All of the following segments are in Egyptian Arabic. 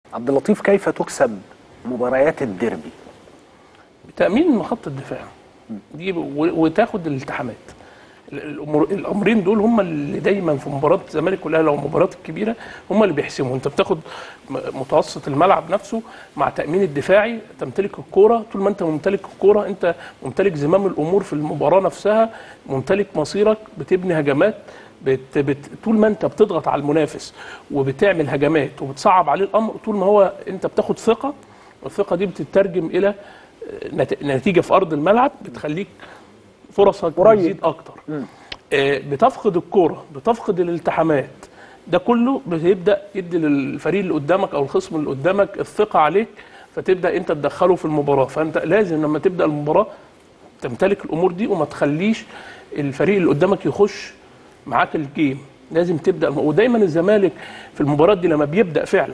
عبد اللطيف كيف تكسب مباريات الديربي تامين خط الدفاع دي و- وتاخد الالتحامات الامور الامرين دول هم اللي دايما في مباراه الزمالك كلها لو المباريات الكبيره هم اللي بيحسموا انت بتاخد م- متوسط الملعب نفسه مع تامين الدفاعي تمتلك الكوره طول ما انت ممتلك الكوره انت ممتلك زمام الامور في المباراه نفسها ممتلك مصيرك بتبني هجمات بت بت طول ما انت بتضغط على المنافس وبتعمل هجمات وبتصعب عليه الامر طول ما هو انت بتاخد ثقه والثقه دي بتترجم الى نت- نتيجه في ارض الملعب بتخليك فرصك قريب. بتزيد اكتر آه، بتفقد الكوره بتفقد الالتحامات ده كله بيبدا يدي للفريق اللي قدامك او الخصم اللي قدامك الثقه عليك فتبدا انت تدخله في المباراه فانت لازم لما تبدا المباراه تمتلك الامور دي وما تخليش الفريق اللي قدامك يخش معاك الجيم لازم تبدا ودايما الزمالك في المباراه دي لما بيبدا فعلا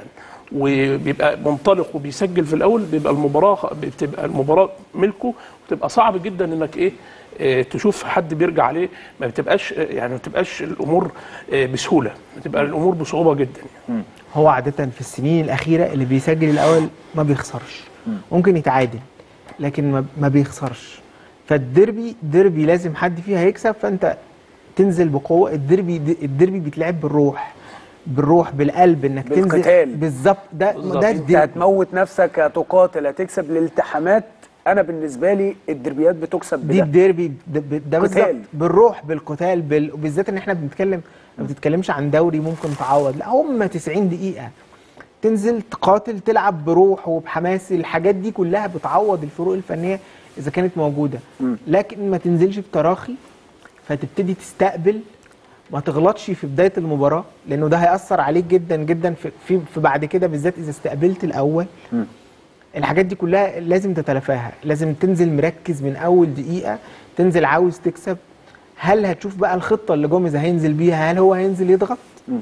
وبيبقى منطلق وبيسجل في الاول بيبقى المباراه بتبقى المباراه ملكه وتبقى صعب جدا انك ايه آه، تشوف حد بيرجع عليه ما بتبقاش آه، يعني ما بتبقاش الامور آه، بسهوله بتبقى الامور بصعوبه جدا يعني. هو عادة في السنين الأخيرة اللي بيسجل الأول ما بيخسرش ممكن يتعادل لكن ما- ما بيخسرش فالديربي ديربي لازم حد فيها يكسب فأنت تنزل بقوة الديربي الديربي بيتلعب بالروح بالروح بالقلب انك تنزل بالقتال. بالظبط ده بالظبط. ده انت الديربي هتموت نفسك هتقاتل هتكسب الالتحامات انا بالنسبه لي الدربيات بتكسب دي بده الديربي ده, ده بالظبط قتال. بالروح بالقتال بال... وبالذات ان احنا بنتكلم ما بتتكلمش عن دوري ممكن تعوض لا هم 90 دقيقه تنزل تقاتل تلعب بروح وبحماس الحاجات دي كلها بتعوض الفروق الفنيه اذا كانت موجوده لكن ما تنزلش بتراخي فتبتدي تستقبل ما تغلطش في بدايه المباراه لانه ده هياثر عليك جدا جدا في في, في بعد كده بالذات اذا استقبلت الاول الحاجات دي كلها لازم تتلافاها لازم تنزل مركز من اول دقيقه تنزل عاوز تكسب هل هتشوف بقى الخطه اللي جوميز هينزل بيها هل هو هينزل يضغط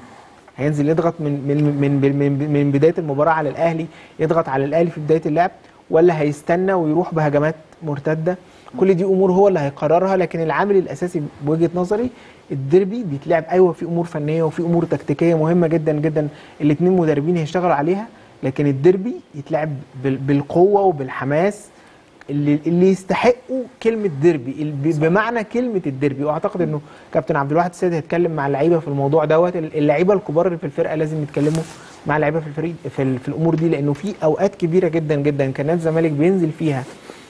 هينزل يضغط من من من من, من بدايه المباراه على الاهلي يضغط على الاهلي في بدايه اللعب ولا هيستنى ويروح بهجمات مرتده كل دي امور هو اللي هيقررها لكن العامل الاساسي بوجهه نظري الديربي بيتلعب ايوه في امور فنيه وفي امور تكتيكيه مهمه جدا جدا الاثنين مدربين هيشتغلوا عليها لكن الديربي يتلعب بال- بالقوه وبالحماس اللي اللي يستحقوا كلمه ديربي ال- ب- بمعنى كلمه الديربي واعتقد انه كابتن عبد الواحد السيد هيتكلم مع اللعيبه في الموضوع دوت اللعيبه الكبار اللي في الفرقه لازم يتكلموا مع اللعيبه في الفريق في, ال- في الامور دي لانه في اوقات كبيره جدا جدا كان نادي الزمالك بينزل فيها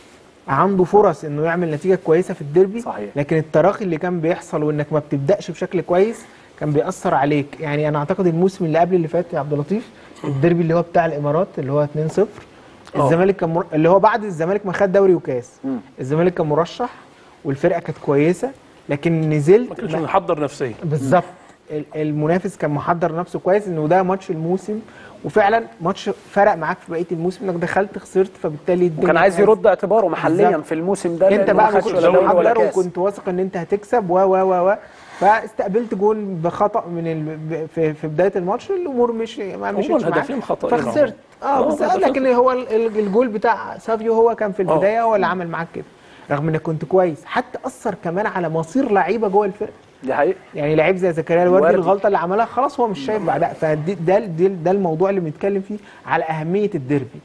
عنده فرص انه يعمل نتيجه كويسه في الديربي صحيح. لكن التراخي اللي كان بيحصل وانك ما بتبداش بشكل كويس كان بيأثر عليك يعني انا اعتقد الموسم اللي قبل اللي فات يا عبد اللطيف الديربي اللي هو بتاع الامارات اللي هو 2-0 آه. الزمالك كان مر... اللي هو بعد الزمالك ما خد دوري وكاس الزمالك كان مرشح والفرقه كانت كويسه لكن نزلت ما كانش محضر نفسيا بالظبط ال- المنافس كان محضر نفسه كويس انه ده ماتش الموسم وفعلا ماتش فرق معاك في بقيه الموسم انك دخلت خسرت فبالتالي الدنيا وكان عايز كانت- يرد اعتباره محليا بالظبط. في الموسم ده انت لأنه بقى ما ما خدش كنتش ولا دوري ولا محضر كاس وكنت واثق ان انت هتكسب و و و فاستقبلت جون بخطا من ال... ب- في, في بدايه الماتش الامور مش ما مشيتش معاك الهدفين خطأين فخسرت اه آه، بالظبط هدفين لكن هو ال- ال- الجول بتاع سافيو هو كان في البدايه هو اللي عمل معاك كده رغم انك كنت كويس حتى اثر كمان على مصير لعيبه جوه الفرقه دي حقيقه يعني لعيب زي زكريا الوردي الوردي. الغلطه اللي عملها خلاص هو مش شايف بعدها فدي ده ده, ده الموضوع اللي بنتكلم فيه على اهميه الديربي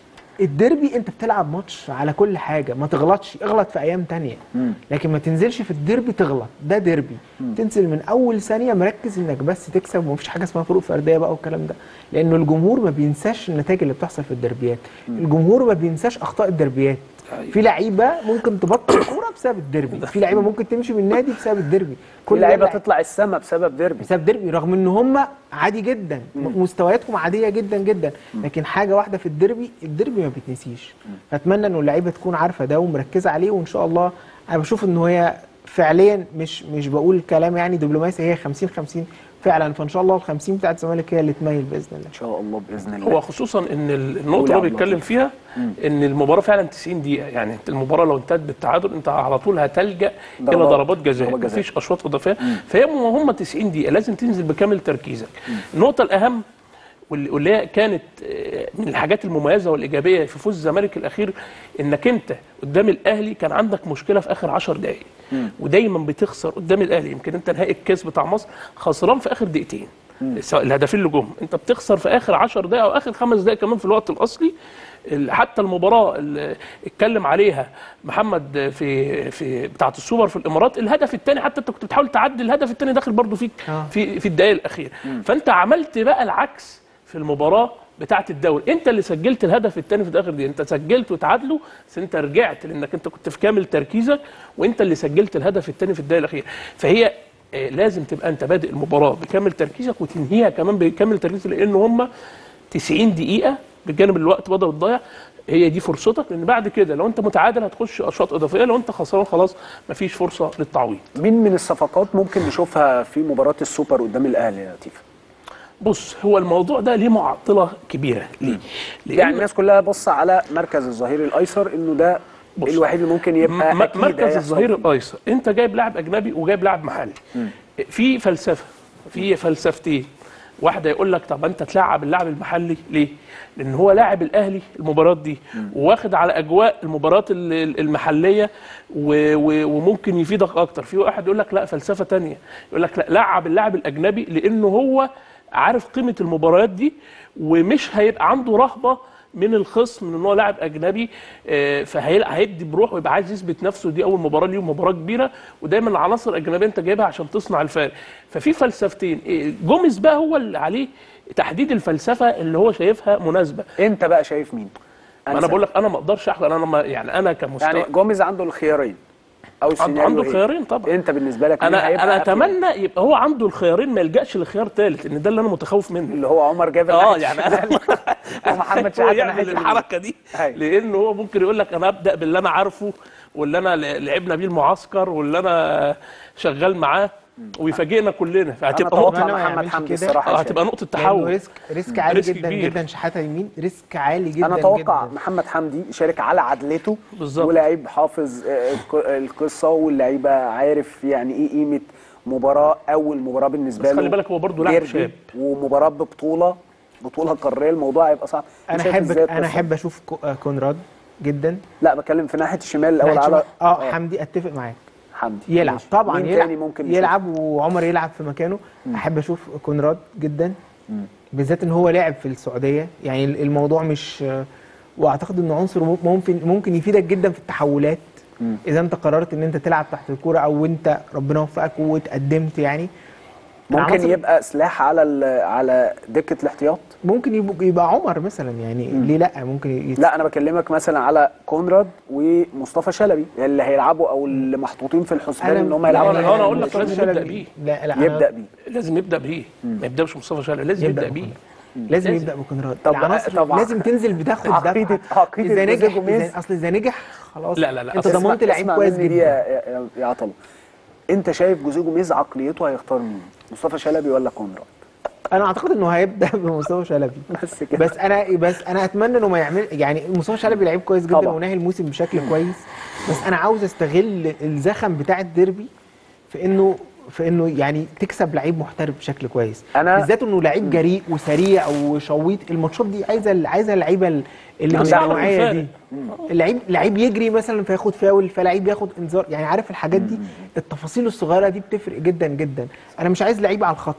الديربي انت بتلعب ماتش على كل حاجه ما تغلطش اغلط في ايام تانية لكن ما تنزلش في الديربي تغلط ده ديربي تنزل من اول ثانيه مركز انك بس تكسب ومفيش حاجه اسمها فروق فرديه بقى والكلام ده لانه الجمهور ما بينساش النتائج اللي بتحصل في الدربيات الجمهور ما بينساش اخطاء الدربيات في لعيبه ممكن تبطل كوره بسبب الديربي في لعيبه ممكن تمشي من النادي بسبب الديربي كل ده لعيبه لع- تطلع السما بسبب ديربي بسبب ديربي رغم ان هم عادي جدا مستوياتهم عاديه جدا جدا لكن حاجه واحده في الديربي الديربي ما بيتنسيش فاتمنى انه اللعيبه تكون عارفه ده ومركزه عليه وان شاء الله انا بشوف ان هي فعليا مش مش بقول كلام يعني دبلوماسي هي 50 50 فعلا فان شاء الله ال 50 بتاعت الزمالك هي اللي تميل باذن الله ان شاء الله باذن الله هو خصوصا ان ال- قول النقطه يا اللي هو عبد بيتكلم اللطيف. فيها ان المباراه فعلا 90 دقيقه يعني انت المباراه لو انتهت بالتعادل انت على طول هتلجا الى ضربات. ضربات جزاء ضربات جزاء. مفيش اشواط اضافيه فهي هم 90 دقيقه لازم تنزل بكامل تركيزك النقطه الاهم واللي واللي هي كانت آه، من الحاجات المميزه والايجابيه في فوز الزمالك الاخير انك انت قدام الاهلي كان عندك مشكله في اخر 10 دقائق ودايما بتخسر قدام الاهلي يمكن انت نهائي الكاس بتاع مصر خسران في اخر دقيقتين سواء الهدفين اللي جم انت بتخسر في اخر 10 دقائق او اخر خمس دقائق كمان في الوقت الاصلي ال- حتى المباراه اللي اتكلم عليها محمد في في بتاعه السوبر في الامارات الهدف الثاني حتى انت كنت بتحاول تعدي الهدف الثاني داخل برضو فيك آه. في في الدقائق الاخيره فانت عملت بقى العكس في المباراه بتاعه الدوري انت اللي سجلت الهدف الثاني في الاخر دي انت سجلت وتعادلوا بس انت رجعت لانك انت كنت في كامل تركيزك وانت اللي سجلت الهدف الثاني في الدقيقه الاخيره فهي آه، لازم تبقى انت بادئ المباراه بكامل تركيزك وتنهيها كمان بكامل تركيزك لان هم 90 دقيقه بجانب الوقت بدل الضايع هي دي فرصتك لان بعد كده لو انت متعادل هتخش اشواط اضافيه لو انت خسران خلاص مفيش فرصه للتعويض مين من الصفقات ممكن نشوفها في مباراه السوبر قدام الاهلي يا لطيف بص هو الموضوع ده ليه معطله كبيره ليه؟ لأن يعني الناس كلها بص على مركز الظهير الايسر انه ده بص. الوحيد اللي ممكن يبقى م- اكيد مركز هيحصل الظهير فيه. الايسر انت جايب لاعب اجنبي وجايب لاعب محلي في فلسفه في فلسفتين واحده يقول لك طب انت تلعب اللاعب المحلي ليه؟ لان هو لاعب الاهلي المباراه دي واخد على اجواء المباراه ال- ال- المحليه و- و- وممكن يفيدك اكتر في واحد يقول لك لا فلسفه تانية يقول لك لا لعب اللاعب الاجنبي لانه هو عارف قيمه المباريات دي ومش هيبقى عنده رهبه من الخصم من ان هو لاعب اجنبي آه، فهيدي بروح ويبقى عايز يثبت نفسه دي اول مباراه ليه مباراه كبيره ودايما العناصر الاجنبيه انت جايبها عشان تصنع الفارق ففي فلسفتين إيه، جوميز بقى هو اللي عليه تحديد الفلسفه اللي هو شايفها مناسبه انت بقى شايف مين ما انا أنسب. بقول لك انا ما اقدرش احكم انا ما يعني انا كمستوى يعني جوميز عنده الخيارين او عنده, السيناريو عنده إيه؟ خيارين طبعا انت بالنسبه لك مين انا هيبقى انا أفيد؟ اتمنى يبقى هو عنده الخيارين ما يلجاش لخيار ثالث ان ده اللي انا متخوف منه اللي هو عمر جابر اه ناحية يعني انا الشمال. ومحمد هو شحاته يعمل ناحية اليمين. الحركه دي أيوة. لان هو ممكن يقول لك انا ابدا باللي انا عارفه واللي انا ل- لعبنا بيه المعسكر واللي انا شغال معاه ويفاجئنا كلنا انا فهتبقى اتوقع نقطه أتمنى ما محمد يعملش حمدي كده. الصراحه اه شايف. هتبقى نقطه لأنه تحول ريسك ريسك عالي ريسك جدا كبير. جدا شحاته يمين ريسك عالي جدا انا اتوقع جدا. محمد حمدي شارك على عدلته بالظبط. ولاعيب حافظ آه، الق- القصه واللعيبه عارف يعني ايه قيمه مباراه اول مباراه بالنسبه بس له خلي بالك هو برضه لاعب ديربي شاب. ومباراه ببطوله بطوله قاريه الموضوع هيبقى صعب انا شايف احب إزاي انا القصة؟ احب اشوف كو- آه، كونراد جدا لا بتكلم في ناحيه الشمال الاول ناحية على شمال- اه حمدي اتفق معاك حمدي يلعب ماشي. طبعا مين يلعب تاني ممكن نشوف؟ يلعب وعمر يلعب في مكانه احب اشوف كونراد جدا بالذات ان هو لاعب في السعوديه يعني الموضوع مش واعتقد انه عنصر ممكن ممكن يفيدك جدا في التحولات اذا انت قررت ان انت تلعب تحت الكوره او انت ربنا وفقك واتقدمت يعني ممكن عناصر- يبقى سلاح على ال- على دكه الاحتياط ممكن يبقى, يبقى عمر مثلا يعني ليه لا ممكن يت... لا انا بكلمك مثلا على كونراد ومصطفى شلبي اللي هيلعبوا او اللي محطوطين في الحسبان ان هم يلعبوا أنا- على أنا أقول لك مصطفى لازم شلبي- يبدأ بيه. لا لا أنا- يبدا بيه لازم يبدا بيه ما يبداش مصطفى شلبي لازم يبدأ يبدا بيه لازم لازم. يبدا بكونراد طب- العناصر طب لازم تنزل بتاخد عقيدة- دفعه عقيدة اذا جوزيه نجح جوميز. إذا اصل اذا نجح خلاص لا، لا، لا، انت أصل ضمنت اسمع- لعيب اسمع كويس مني دي جدا يا, يا, يا عطله انت شايف جوزيه جوميز عقليته هيختار مين مصطفى شلبي ولا كونراد انا اعتقد انه هيبدا بمصطفى شلبي بس كده بس انا بس انا اتمنى انه ما يعمل يعني مصطفى شلبي لعيب كويس جدا طبعا. ونهي الموسم بشكل كويس بس انا عاوز استغل الزخم بتاع الديربي في انه في انه يعني تكسب لعيب محترف بشكل كويس أنا- بالذات انه لعيب جريء وسريع وشويط الماتشات دي عايزه عايزه اللعيبه اللي من عندها النوعيه الفارق. دي اللعيب لعيب يجري مثلا فياخد فاول فلعيب ياخد انذار يعني عارف الحاجات دي التفاصيل الصغيره دي بتفرق جدا جدا انا مش عايز لعيب على الخط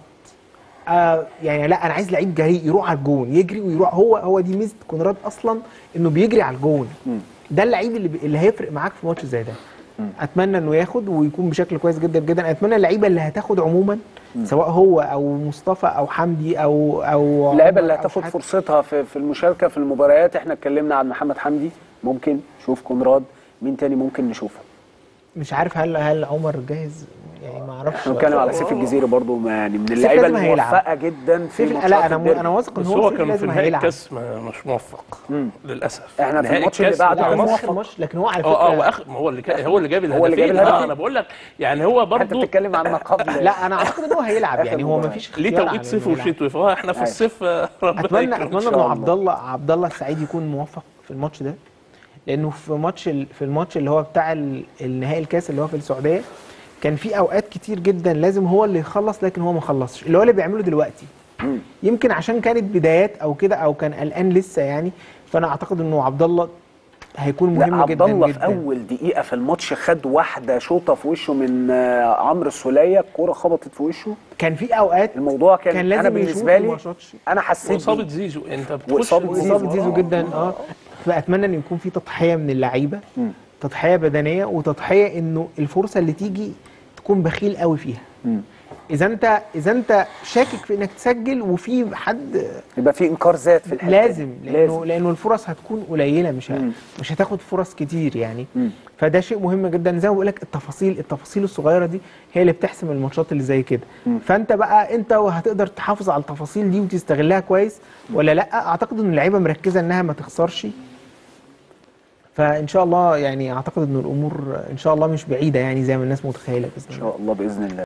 آه يعني لا انا عايز لعيب جريء يروح على الجون يجري ويروح هو هو دي ميزه كونراد اصلا انه بيجري على الجون ده اللعيب اللي, بي- اللي هيفرق معاك في ماتش زي ده اتمنى انه ياخد ويكون بشكل كويس جدا جدا اتمنى اللعيبه اللي هتاخد عموما سواء هو او مصطفى او حمدي او او اللعيبه عمر اللي أو هتاخد شحاتة. فرصتها في, في المشاركه في المباريات احنا اتكلمنا عن محمد حمدي ممكن نشوف كونراد مين تاني ممكن نشوفه مش عارف هل هل عمر جاهز يعني ما اعرفش احنا بنتكلم على سيف الجزيري برضو ما يعني من سيف اللعيبه لازم هيلعب. الموفقه جدا في سيف ماتشات لا انا الديربي. انا واثق ان بس هو, هو سيف كان في لازم نهائي هيلعب الكاس ما- مش موفق للاسف إحنا في نهائي الماتش اللي الكاس بعده بتاع كان هو مصر اخر ماتش لكن هو على فكره اه اه واخر ما هو اللي كان هو اللي جاب هو اللي جاب الهدفين الهدفين. اه انا بقول لك يعني هو انت برضه بتتكلم عن ما قبل لا انا اعتقد ان هو هيلعب آخر يعني هو ما مباراة. فيش ليه اختيار توقيت على صيف إنه يلعب. وشتوي فهو احنا في أيوة. الصيف آه، ربنا اتمنى يكرم إن اتمنى شاء انه الله. عبد الله عبد الله السعيد يكون موفق في الماتش ده لانه في ماتش ال- في الماتش اللي هو بتاع ال- النهائي الكاس اللي هو في السعوديه كان في اوقات كتير جدا لازم هو اللي يخلص لكن هو ما خلصش اللي هو اللي بيعمله دلوقتي يمكن عشان كانت بدايات او كده او كان قلقان لسه يعني فانا اعتقد انه عبد الله هيكون لا مهم عبد جدا الله في جدا اول دقيقه في الماتش خد واحده شوطه في وشه من آه، عمرو السوليه الكوره خبطت في وشه كان في اوقات الموضوع كان, كان لازم انا بالنسبه يشوط لي وما شاطش. انا حسيت واصابه بيه. زيزو انت بتخش وإصابة في- واصابه زيزو. زيزو آه، جدا آه. اه فاتمنى ان يكون في تضحيه من اللعيبه مم. تضحيه بدنيه وتضحيه انه الفرصه اللي تيجي تكون بخيل قوي فيها مم. اذا انت اذا انت شاكك في انك تسجل وفي حد يبقى في انكار ذات في الحته دي. لازم لانه لازم لانه الفرص هتكون قليله مش ه- مم. مش هتاخد فرص كتير يعني مم. فده شيء مهم جدا زي ما بقول لك التفاصيل التفاصيل الصغيره دي هي اللي بتحسم الماتشات اللي زي كده مم. فانت بقى انت وهتقدر تحافظ على التفاصيل دي وتستغلها كويس ولا لا اعتقد ان اللعيبه مركزه انها ما تخسرش فان شاء الله يعني اعتقد ان الامور ان شاء الله مش بعيده يعني زي ما الناس متخيله باذن ان الله شاء الله باذن الله